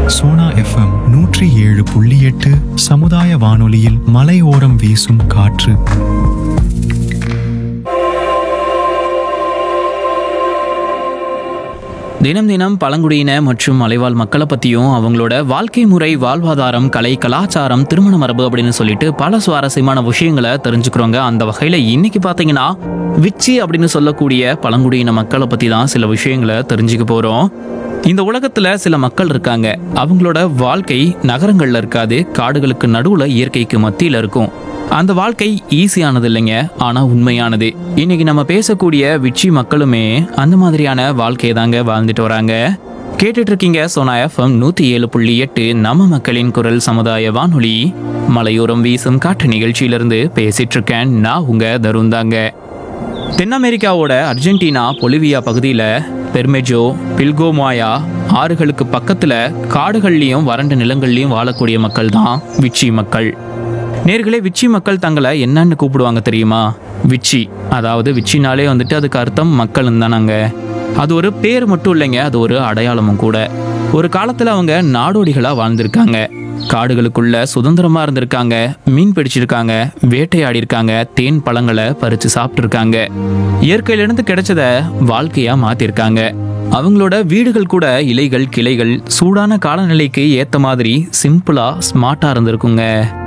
Sona FM நூற்றி ஏழு புள்ளி எட்டு சமுதாய வானொலியில் மலையோரம் வீசும் காற்று தினம் தினம் பழங்குடியின மற்றும் மலைவாழ் மக்களை பற்றியும் அவங்களோட வாழ்க்கை முறை வாழ்வாதாரம் கலை கலாச்சாரம் திருமண மரபு அப்படின்னு சொல்லிட்டு பல சுவாரஸ்யமான விஷயங்களை தெரிஞ்சுக்கிறோங்க அந்த வகையில் இன்னைக்கு பார்த்தீங்கன்னா விச்சி அப்படின்னு சொல்லக்கூடிய பழங்குடியின மக்களை பற்றி தான் சில விஷயங்களை தெரிஞ்சுக்க போகிறோம் இந்த உலகத்துல சில மக்கள் இருக்காங்க அவங்களோட வாழ்க்கை நகரங்கள்ல இருக்காது காடுகளுக்கு நடுவுல இயற்கைக்கு மத்தியில இருக்கும் அந்த வாழ்க்கை ஈஸியானது இல்லைங்க ஆனா உண்மையானது இன்னைக்கு நம்ம பேசக்கூடிய விச்சி மக்களுமே அந்த மாதிரியான வாழ்க்கையை தாங்க வாழ்ந்துட்டு வராங்க கேட்டுட்டு இருக்கீங்க சோனா எஃப்எம் நூத்தி ஏழு புள்ளி எட்டு நம்ம மக்களின் குரல் சமுதாய வானொலி மலையோரம் வீசும் காற்று நிகழ்ச்சியிலிருந்து பேசிட்டு இருக்கேன் நான் உங்க தருண் தாங்க தென் அமெரிக்காவோட அர்ஜென்டினா பொலிவியா பகுதியில் பெர்மெஜோ பில்கோமாயா ஆறுகளுக்கு பக்கத்தில் காடுகள்லையும் வறண்ட நிலங்கள்லையும் வாழக்கூடிய மக்கள் தான் விச்சி மக்கள் நேர்களே விச்சி மக்கள் தங்களை என்னன்னு கூப்பிடுவாங்க தெரியுமா விச்சி அதாவது விச்சினாலே வந்துட்டு அதுக்கு அர்த்தம் மக்கள் தானாங்க அது ஒரு பேர் மட்டும் இல்லைங்க அது ஒரு அடையாளமும் கூட ஒரு காலத்தில் அவங்க நாடோடிகளாக வாழ்ந்திருக்காங்க காடுகளுக்குள்ள சுதந்திரமா இருந்திருக்காங்க மீன் பிடிச்சிருக்காங்க வேட்டையாடி இருக்காங்க தேன் பழங்களை பறிச்சு சாப்பிட்டுருக்காங்க இயற்கையிலிருந்து கிடைச்சத வாழ்க்கையா மாத்திருக்காங்க அவங்களோட வீடுகள் கூட இலைகள் கிளைகள் சூடான காலநிலைக்கு ஏத்த மாதிரி சிம்பிளா ஸ்மார்ட்டா இருந்திருக்குங்க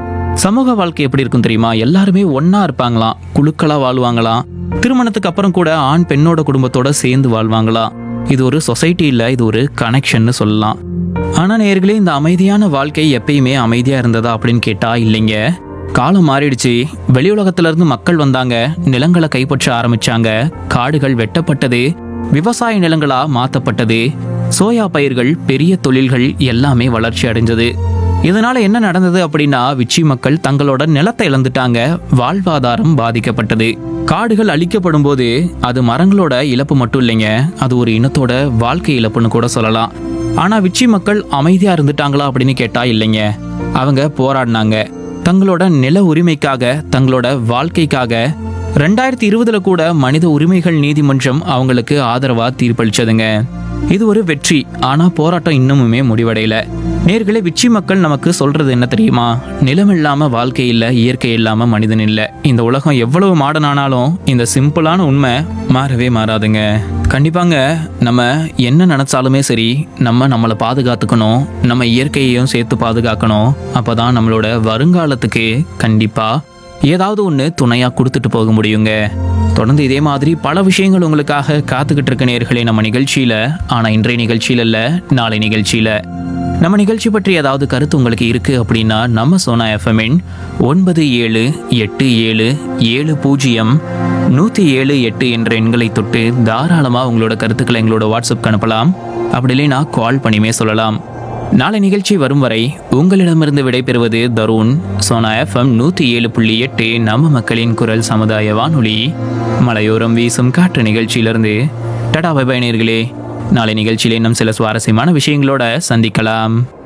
சமூக வாழ்க்கை எப்படி இருக்கும் தெரியுமா எல்லாருமே ஒண்ணா இருப்பாங்களாம் குழுக்களா வாழ்வாங்களாம் திருமணத்துக்கு அப்புறம் கூட ஆண் பெண்ணோட குடும்பத்தோட சேர்ந்து வாழ்வாங்களாம் இது ஒரு சொசைட்டி இல்ல இது ஒரு கனெக்ஷன்னு சொல்லலாம் ஆனா நேர்களே இந்த அமைதியான வாழ்க்கை எப்பயுமே அமைதியா இருந்ததா அப்படின்னு கேட்டா இல்லைங்க காலம் மாறிடுச்சு வெளி உலகத்துல இருந்து மக்கள் வந்தாங்க நிலங்களை கைப்பற்ற ஆரம்பிச்சாங்க காடுகள் வெட்டப்பட்டது விவசாய நிலங்களா மாத்தப்பட்டது சோயா பயிர்கள் பெரிய தொழில்கள் எல்லாமே வளர்ச்சி அடைஞ்சது இதனால என்ன நடந்தது அப்படின்னா விச்சி மக்கள் தங்களோட நிலத்தை இழந்துட்டாங்க வாழ்வாதாரம் பாதிக்கப்பட்டது காடுகள் அழிக்கப்படும் போது அது மரங்களோட இழப்பு மட்டும் இல்லைங்க அது ஒரு இனத்தோட வாழ்க்கை இழப்புன்னு கூட சொல்லலாம் ஆனா விச்சி மக்கள் அமைதியா இருந்துட்டாங்களா அப்படின்னு கேட்டா இல்லைங்க அவங்க போராடினாங்க தங்களோட நில உரிமைக்காக தங்களோட வாழ்க்கைக்காக ரெண்டாயிரத்தி இருபதுல கூட மனித உரிமைகள் நீதிமன்றம் அவங்களுக்கு ஆதரவா தீர்ப்பளிச்சதுங்க இது ஒரு வெற்றி ஆனா போராட்டம் இன்னமுமே முடிவடையல நேர்களே விச்சி மக்கள் நமக்கு சொல்றது என்ன தெரியுமா நிலம் இல்லாம வாழ்க்கை இல்ல இயற்கை இல்லாம மனிதன் இல்ல இந்த உலகம் எவ்வளவு மாடர்ன் ஆனாலும் இந்த சிம்பிளான உண்மை மாறவே மாறாதுங்க கண்டிப்பாங்க நம்ம என்ன நினைச்சாலுமே சரி நம்ம நம்மளை பாதுகாத்துக்கணும் நம்ம இயற்கையையும் சேர்த்து பாதுகாக்கணும் அப்பதான் நம்மளோட வருங்காலத்துக்கு கண்டிப்பா ஏதாவது ஒன்று துணையாக கொடுத்துட்டு போக முடியுங்க தொடர்ந்து இதே மாதிரி பல விஷயங்கள் உங்களுக்காக காத்துக்கிட்டு இருக்க நேர்களே நம்ம நிகழ்ச்சியில் ஆனால் இன்றைய நிகழ்ச்சியில் இல்லை நாளை நிகழ்ச்சியில் நம்ம நிகழ்ச்சி பற்றி ஏதாவது கருத்து உங்களுக்கு இருக்கு அப்படின்னா நம்ம சோனா எஃப்எம்மின் ஒன்பது ஏழு எட்டு ஏழு ஏழு பூஜ்ஜியம் நூற்றி ஏழு எட்டு என்ற எண்களை தொட்டு தாராளமாக உங்களோட கருத்துக்களை எங்களோட வாட்ஸ்அப்க்கு அனுப்பலாம் அப்படி இல்லைன்னா கால் பண்ணியுமே சொல்லலாம் நாளை நிகழ்ச்சி வரும் வரை உங்களிடமிருந்து விடைபெறுவது தருண் சோனா எஃப்எம் நூற்றி ஏழு புள்ளி எட்டு நம்ம மக்களின் குரல் சமுதாய வானொலி மலையோரம் வீசும் காற்று நிகழ்ச்சியிலிருந்து டடா பை நேயர்களே நாளை நிகழ்ச்சியிலே இன்னும் சில சுவாரஸ்யமான விஷயங்களோட சந்திக்கலாம்